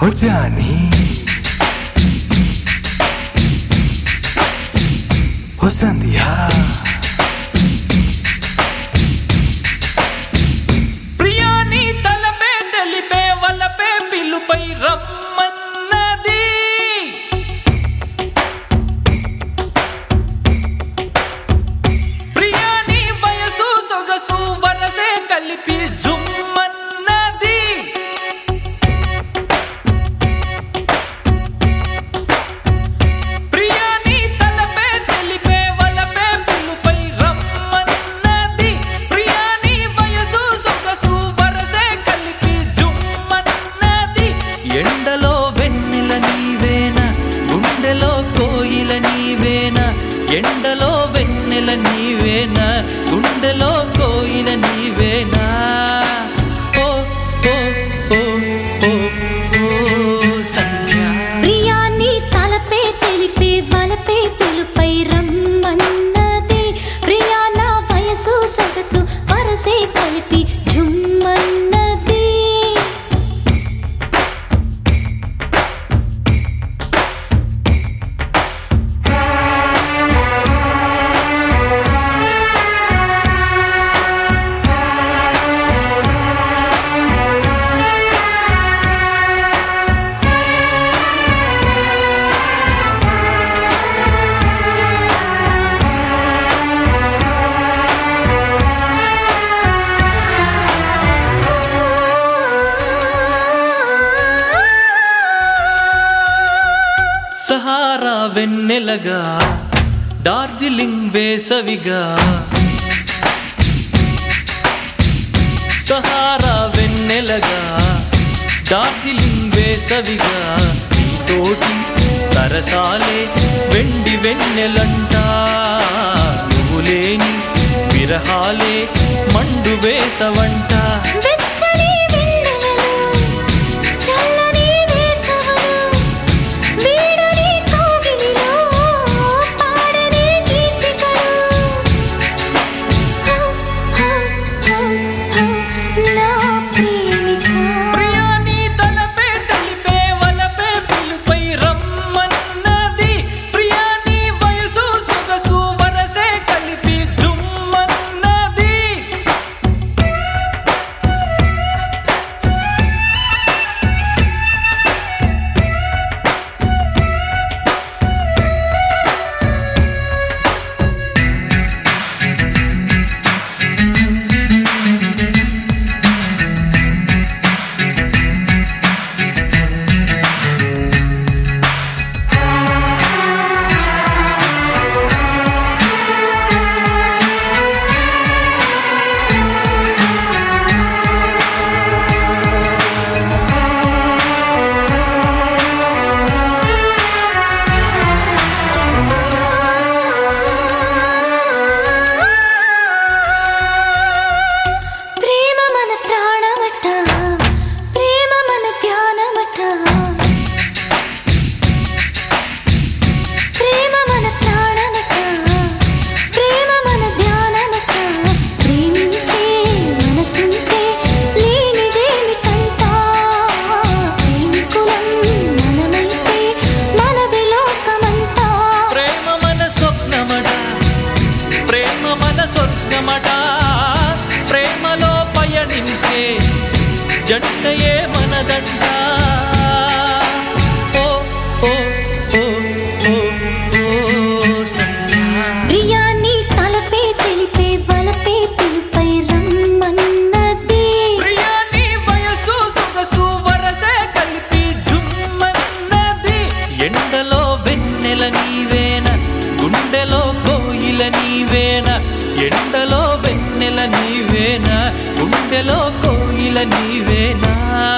हो जानी हो संध्या ప్రియాని తలపే తెలిపే వలపే పిలుపై రమ్మన్నది ప్రియాని వయసు సొగసు వరసే కలిపి జుమ్మన్నది ప్రియాని తలపే తెలిపే వలపే పిలుపై రమ్మన్నది ప్రియాని వయసు సొగసు వరసే కలిపి జుమ్మన్నది ఎండలో వెన్నెల నీవేనా గుండెలో కోయిల నీవేనా ఎండలో వెన్నెల నీవేనా గుండెలో కోయిల నీవేనా ఓ ఓ ఓ ఓ ఓ సంధ్య ప్రియాన్ని తలపే తెలిపే వలపే పిలుపై రమ్మన్నది ప్రియా నా వయసు సగసు వరసే కలిపి జుమ్మన్నది సహారా వెన్నెలగా డార్జిలింగ్ వేసవిగా సహారా వెన్నెలగా డార్జిలింగ్ వేసవిగా నీతోటి సరసాలే వెండి వెన్నెలంట నువ్వు లేని విరహాలే మండు వేసవంట వెచ్చని వెన్నెలలు చల్లని వేసవలు వీడని కౌగిలిలో పాడని గీతికలు హౌ, హౌ, హౌ, హౌ, నా ప్రేమిక ప్రియాని తలపే తెలిపే వలపే పిలుపై రమ్మన్నది ప్రియాని వయసు సొగసు వరసే కలిపి జుమ్మన్నది ప్రేమ మన ప్రాణమట ప్రేమ మన ధ్యానమట ప్రేమ మన ప్రాణమట ప్రేమ మన ధ్యానమట ప్రేమించే మనసుంటే లేనిదేమిటంట ప్రేమికులం మనమైతే మనది లోకమంతా ప్రేమ మన స్వప్నమట ప్రేమ మన స్వర్గమట ప్రేమలో పయనించే జంటయే మనదంట ఓ ఓ ఓ ఓ ఓ సంధ్యా ప్రియాన్ని తలపే తెలిపే వలపే పిలుపై రమ్మన్నది ప్రియాని వయసు సొగసు వరసే కలిపి జుమ్మన్నది ఎండలో వెన్నెల నీవేన గుండెలో కోయిల నీవేన ఎండలో వెన్నెల నీవేన గుండెలో కోయిల నీవేనా